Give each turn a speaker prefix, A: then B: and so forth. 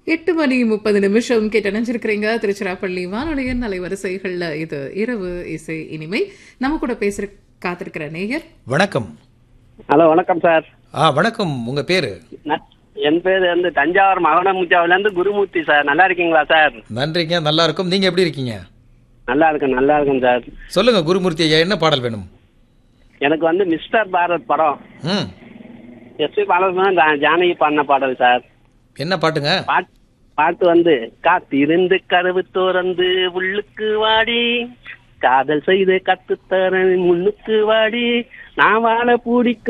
A: எட்டு மணி முப்பது நிமிஷம் கேட்டு நினைச்சிருக்கிறீங்க திருச்சிராப்பள்ளி வானொலியின் அலைவரிசைகள்ல இது இரவு இசை இனிமை நம்ம கூட பேசுற காத்திருக்கிற நேயர்
B: வணக்கம்
C: ஹலோ வணக்கம் சார்
B: ஆ வணக்கம் உங்க பேரு
C: ந- என் பேர் வந்து தஞ்சாவூர் மகனமுச்சாவிலேருந்து குருமூர்த்தி சார் நல்லா இருக்கீங்களா சார்
B: நன்றிங்க நல்லா இருக்கும் நீங்க எப்படி இருக்கீங்க
C: நல்லா இருக்கேன் நல்லா இருக்கேன் சார்
B: சொல்லுங்க குருமூர்த்தி ஐயா என்ன பாடல் வேணும்
C: எனக்கு வந்து மிஸ்டர் பாரத் படம்
B: ம்
C: எஸ்பி பாலசுமன் ஜானகி பாடின பாடல் சார்
B: என்ன பாட்டுங்க
C: பாட் பாட்டு வந்து காத்திருந்து கதவு திறந்து உள்ளுக்கு வாடி காதல் செய்து கத்துத்தரன் முன்னுக்கு வாடி நான் வாழ பூடிக்கு